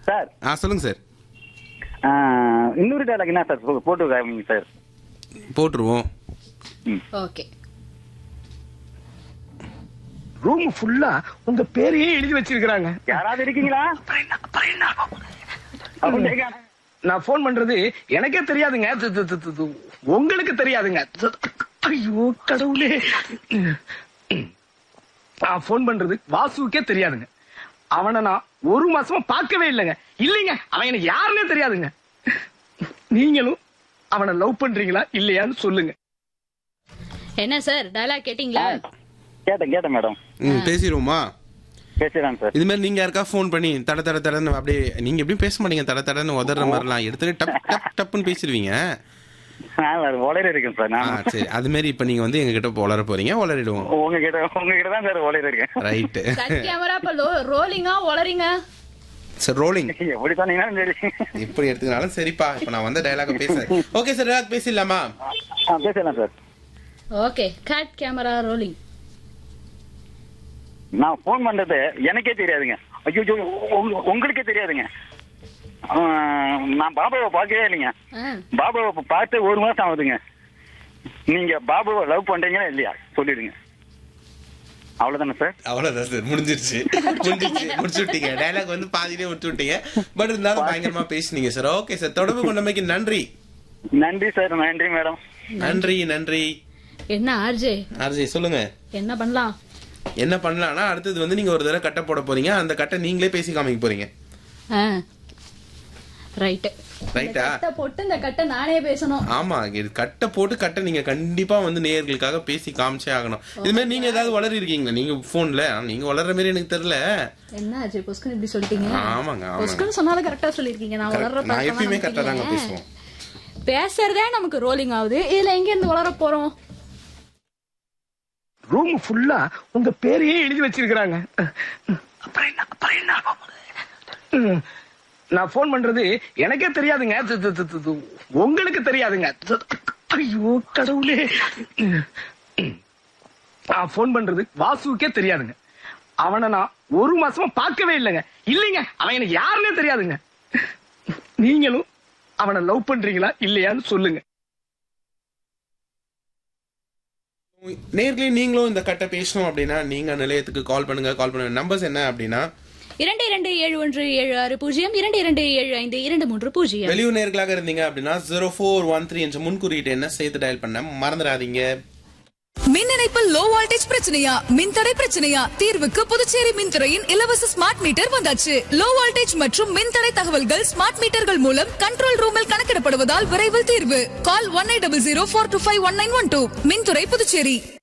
Sir ஆ சொல்லுங்க sir ஆ, இன்னொரு dialogue என்ன சார் போ- போட்டு காமிங்க சார் போட்டுருவோம் ஓகே ரூம் ஃபுல்லா உங்க பேரையே எழுதி வச்சிருக்காங்க யாராவது இருக்கீங்களா அப்படிங்க. நான் ஃபோன் பண்றது எனக்கே தெரியாதுங்க து- து- து- து- து. உங்களுக்கு தெரியாதுங்க து- ஐயோ கடவுளே நான் ஃபோன் பண்றது வாசுவுக்கே தெரியாதுங்க அவனை நான் ஒரு மாசமா பார்க்கவே இல்லைங்க இல்லைங்க அவன் எனக்கு யாருன்னே தெரியாதுங்க நீங்களும் அவனை லவ் பண்றீங்களா இல்லையான்னு சொல்லுங்க என்ன சார் டயலாக் கேட்டிங்களா கேட்டேன் கேட்டேன் மேடம் ம் பேசிடுவோமா பேசுறாங்க சார் இது மாதிரி நீங்க யாருக்கா ஃபோன் பண்ணி தட தட தடன்னு அப்படியே நீங்க எப்படியும் பேச மாட்டீங்க தட தடன்னு உதற மாதிரிலாம் எடுத்து டப் டப் டப்புன்னு பேசிடுவீங்க நான் உலர இருக்கேன் சார் ஆ நான் சரி அது மாதிரி இப்ப நீங்க வந்து எங்க கிட்ட உளர போறீங்க உளறிடுவோம் உங்ககிட்ட உங்ககிட்ட தான் சார் உலர இருக்கேன் ரைட்டு கட் கேமரா இப்ப ரோலிங்கா ஒளரிங்க சார் ரோலிங் எப்படி சொன்னீங்கன்னா சரி எப்படி எடுத்துக்கினாலும் சரிப்பா இப்ப நான் வந்து டயலாக பேசுறேன் ஓகே சார் டயலாக் பேசிடலாமா ஆ பேசலாம் sir okay cut camera rolling நான் ஃபோன் பண்றது எனக்கே தெரியாதுங்க ஐயோ ஐயோ, உங்க- உங்களுக்கே தெரியாதுங்க ஆ, நான் பாபாவை பார்க்கவே இல்லைங்க பாபாவை பார்த்து ஒரு மாசம் ஆகுதுங்க நீங்க பாபாவை லவ் பண்றீங்களா இல்லையா சொல்லிடுங்க அவ்வளவுதானே சார் அவ்வளவுதான் சார் முடிஞ்சிருச்சு முடிஞ்சிருச்சு முடிச்சு விட்டீங்க டயலாக் வந்து பாதியிலே விட்டு விட்டீங்க பட் இருந்தாலும் பயங்கரமா பேசுனீங்க சார் ஓகே சார் தொடர்பு கொண்டமைக்கு நன்றி நன்றி சார் நன்றி மேடம் நன்றி நன்றி என்ன ஆர்ஜே ஆர்ஜி சொல்லுங்க என்ன பண்ணலாம் என்ன பண்ணலாம்னா அடுத்தது வந்து நீங்க ஒரு தடவை கட்டை போட போறீங்க அந்த கட்டை நீங்களே பேசி காமிக்க போறீங்க ரைட்டு ரைட்டா கட்டை போட்டு இந்த கட்டை நானே பேசணும் ஆமா இது கட்டை போட்டு கட்டை நீங்க கண்டிப்பா வந்து நேயர்களுக்காக பேசி காமிச்சே ஆகணும் இது மாதிரி நீங்க ஏதாவது வளரி இருக்கீங்களா நீங்க போன்ல நீங்க வளர்ற மாதிரி எனக்கு தெரியல என்ன ஆச்சு பொஸ்கன் இப்படி சொல்லிட்டீங்க ஆமாங்க ஆமாங்க பொஸ்கன் சொன்னாலும் கரெக்டா சொல்லிருக்கீங்க நான் வளர்ற Correct. நான் பழக்கமா எப்பயுமே கரெக்டா தாங்க நினைக்கிறீங்க. பேசுவோம் பேசுறதே நமக்கு ரோலிங் ஆகுது இதுல எங்க இருந்து வளர போறோம் ரூம் ஃபுல்லா உங்க பேரையே எழுதி வச்சிருக்காங்க அப்புறம் என்ன அப்புறம் என்ன ஆகும்? ம். நான் ஃபோன் பண்றது எனக்கே தெரியாதுங்க து- து- து- து- து. உங்களுக்கு தெரியாதுங்க து- ஐயோ கடவுளே நான் ஃபோன் பண்றது வாசுவுக்கே தெரியாதுங்க அவனை நான் ஒரு மாசமா பார்க்கவே இல்லைங்க இல்லைங்க அவன் எனக்கு யாருன்னே தெரியாதுங்க நீங்களும் அவனை லவ் பண்றீங்களா இல்லையான்னு சொல்லுங்க நேர்களே நீங்களும் இந்த கட்டை பேசணும் அப்படின்னா நீங்க நிலையத்துக்கு கால் பண்ணுங்க கால் பண்ணுங்க நம்பர்ஸ் என்ன அப்படின்னா இரண்டு இரண்டு ஏழு ஒன்று ஏழு ஆறு பூஜ்ஜியம் இரண்டு இரண்டு ஏழு ஐந்து இரண்டு மூன்று பூஜ்ஜியம் வெளியூர் நேர்களாக இருந்தீங்க அப்படின்னா ஜீரோ ஃபோர் ஒன் த்ரீ என்ற முன்குறியீட்டு என்ன சேர்த்து டயல் பண்ண மறந்துடாதீங்க மின் இணைப்பில் லோ வோல்டேஜ் பிரச்சனையா மின்தடை பிரச்சனையா தீர்வுக்கு புதுச்சேரி மின்துறையின் இலவச ஸ்மார்ட் மீட்டர் வந்தாச்சு லோ வோல்டேஜ் மற்றும் மின்தடை தகவல்கள் ஸ்மார்ட் மீட்டர்கள் மூலம் கண்ட்ரோல் ரூமில் கணக்கிடப்படுவதால் விரைவில் தீர்வு call one eight double zero four two five one nine one two மின்துறை புதுச்சேரி